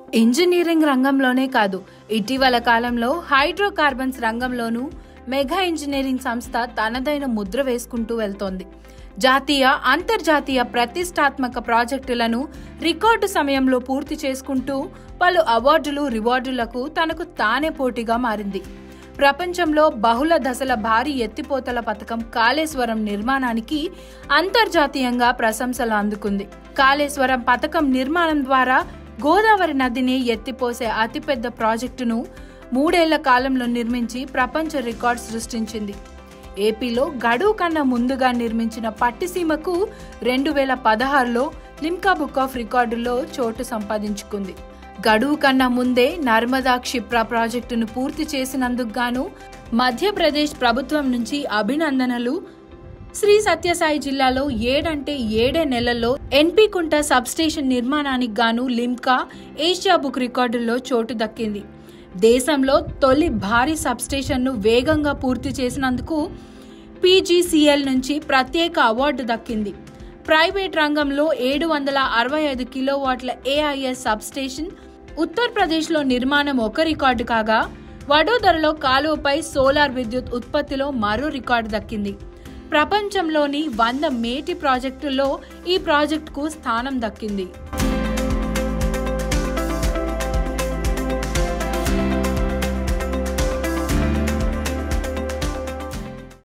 engineering రంగంలోనే కాదు ఇటీవల కాలంలో హైడ్రోకార్బన్స్ రంగంలోనూ మెగా ఇంజనీరింగ్ సంస్థ తనదైన ముద్ర వేసుకుంటూ వెళ్తోంది జాతీయ అంతర్జాతీయ ప్రతిష్టాత్మక ప్రాజెక్టులను రికార్డు సమయంలో పూర్తి చేసుకుంటూ పలు అవార్డులు రివార్డులకు తనకు తానే పోటీగా మారింది ప్రపంచంలో బహుళ దశల భారీ ఎత్తిపోతల పథకం కాళేశ్వరం నిర్మాణానికి అంతర్జాతీయంగా ప్రశంసలు అందుకుంది కాళేశ్వరం పథకం నిర్మాణం ద్వారా గోదావరి నదిని ఎత్తిపోసే అతిపెద్ద ప్రాజెక్టును మూడేళ్ల కాలంలో నిర్మించి ప్రపంచ రికార్డ్ సృష్టించింది ఏపీలో గడువు కన్నా ముందుగా నిర్మించిన పట్టిసీమకు రెండు వేల పదహారులో లిమ్కా బుక్ ఆఫ్ రికార్డుల్లో చోటు సంపాదించుకుంది గడువు కన్నా ముందే నర్మదా క్షిప్రా ప్రాజెక్టును పూర్తి చేసినందుకు గాను మధ్యప్రదేశ్ ప్రభుత్వం నుంచి అభినందనలు శ్రీ సత్యసాయి జిల్లాలో ఏడంటే ఏడే నెలల్లో ఎన్పి కుంట సబ్స్టేషన్ నిర్మాణానికి గాను లిమ్కా ఏషియా బుక్ రికార్డుల్లో చోటు దక్కింది దేశంలో తొలి భారీ సబ్స్టేషన్ను వేగంగా పూర్తి చేసినందుకు పీజీసీఎల్ నుంచి ప్రత్యేక అవార్డు దక్కింది ప్రైవేట్ రంగంలో ఏడు వందల అరవై ఐదు కిలోవాట్ల ఏఐఎస్ సబ్స్టేషన్ ఉత్తరప్రదేశ్లో నిర్మాణం ఒక రికార్డు కాగా వడోదరలో కాలువపై సోలార్ విద్యుత్ ఉత్పత్తిలో మరో రికార్డు దక్కింది ప్రపంచంలోని వంద మేటి ప్రాజెక్టుల్లో ఈ ప్రాజెక్టుకు స్థానం దక్కింది